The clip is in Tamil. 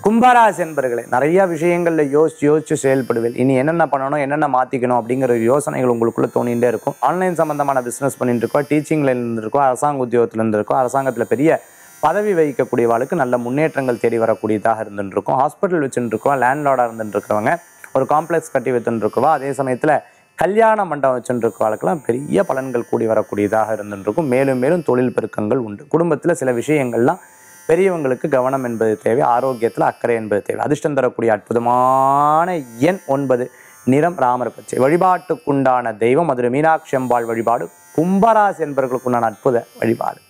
கும்பராசி என்பர்களே நிறைய விஷயங்களில் யோசிச்சு யோசிச்சு செயல்படுவேன் இனி என்னென்ன பண்ணணும் என்னென்ன மாற்றிக்கணும் அப்படிங்கிற ஒரு யோசனைகள் உங்களுக்குள்ள தோணிகிட்டே இருக்கும் ஆன்லைன் சம்மந்தமான பிஸ்னஸ் பண்ணிட்டு இருக்கோம் டீச்சிங்ல இருந்திருக்கோம் அரசாங்க உத்தியோகத்தில் இருந்திருக்கோம் அரசாங்கத்தில் பெரிய பதவி வகிக்கக்கூடியவாளுக்கு நல்ல முன்னேற்றங்கள் தேடி வரக்கூடியதாக இருந்துட்டு இருக்கும் ஹாஸ்பிட்டல் வச்சுட்டு இருக்கோம் லேண்ட்லார்டாக இருந்துட்டு இருக்கிறவங்க ஒரு காம்ப்ளெக்ஸ் கட்டி வச்சுட்டு இருக்கவா அதே சமயத்தில் கல்யாண மண்டபம் வச்சுட்டு இருக்கவாளுக்கெல்லாம் பெரிய பலன்கள் கூடி வரக்கூடியதாக இருந்துட்டு இருக்கும் மேலும் மேலும் தொழில் பெருக்கங்கள் உண்டு குடும்பத்தில் சில விஷயங்கள்லாம் பெரியவங்களுக்கு கவனம் என்பது தேவை ஆரோக்கியத்தில் அக்கறை என்பது தேவை அதிர்ஷ்டம் தரக்கூடிய அற்புதமான எண் ஒன்பது நிறம் ராமர் பச்சை வழிபாட்டுக்குண்டான தெய்வம் மதுரை மீனாட்சி அம்பாள் வழிபாடு கும்பராசி என்பவர்களுக்குண்டான அற்புத வழிபாடு